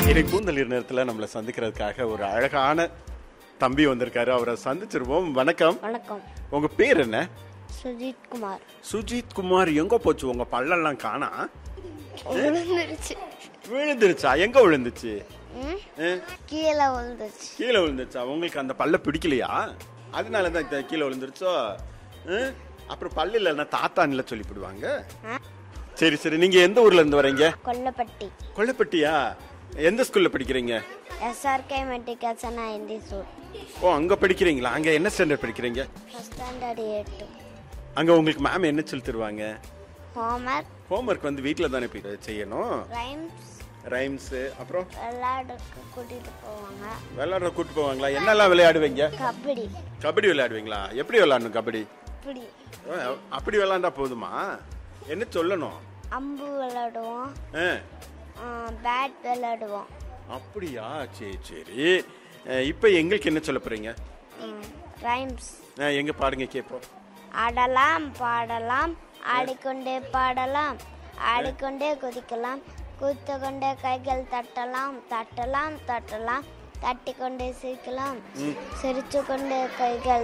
இன்னைக்கு பூந்தளிர் நேரத்தில் நம்மளை சந்திக்கிறதுக்காக ஒரு அழகான தம்பி வந்திருக்காரு அவரை சந்திச்சிருவோம் வணக்கம் வணக்கம் உங்க பேர் என்ன சுஜித் குமார் சுஜித் குமார் எங்க போச்சு உங்க பல்லெல்லாம் காணா விழுந்துருச்சு விழுந்துருச்சா எங்க விழுந்துச்சு ம்? ஆ, கீழே விழுந்துருச்சு கீழே விழுந்துருச்சா உங்களுக்கு அந்த பல்ல பிடிக்கலையா அதனால தான் இந்த கீழே விழுந்துருச்சோ ஆ, அப்புறம் பல்லு இல்லைன்னா தாத்தான்ல சொல்லிவிடுவாங்க ஆ? சரி சரி நீங்க எந்த ஊர்ல இருந்து வரீங்க கொல்லப்பட்டி கொல்லப்பட்டியா எந்த ஸ்கூல்ல படிக்கிறீங்க எஸ்ஆர்கே மெட்ரிகேஷன் ஹிந்தி ஸ்கூல் ஓ அங்க படிக்கிறீங்களா அங்க என்ன ஸ்டாண்டர்ட் படிக்கிறீங்க ஃபஸ்ட் ஸ்டாண்டர்ட் எட்டு அங்க உங்களுக்கு மேம் என்ன சொல்லி தருவாங்க ஹோம்ஒர்க் ஹோம்ஒர்க் வந்து வீட்டில் தானே போய் செய்யணும் ரைம்ஸ் ரைம்ஸ் அப்புறம் விளையாடுக்கு கூட்டிட்டு போவாங்க விளையாடுற கூட்டு போவாங்களா என்னெல்லாம் விளையாடுவீங்க கபடி கபடி விளையாடுவீங்களா எப்படி விளையாடணும் கபடி இப்படி ஓ, அப்படி விளையாண்டா போதுமா என்ன சொல்லணும் அம்பு விளையாடுவோம் ஆ, பேட் விளையாடுவோம் அப்படியா சரி சரி அஹ், இப்போ எங்களுக்கு என்ன சொல்ல போறீங்க ரைம்ஸ் அஹ், எங்க பாடுங்க கேட்போம் ஆடலாம் பாடலாம் ஆடிக்கொண்டே பாடலாம் ஆடிக்கொண்டே குதிக்கலாம் குதித்து கொண்டே கைகள் தட்டலாம் தட்டலாம் தட்டலாம் தட்டிக்கொண்டே சிரிக்கலாம் சிரித்து கொண்டே கைகள்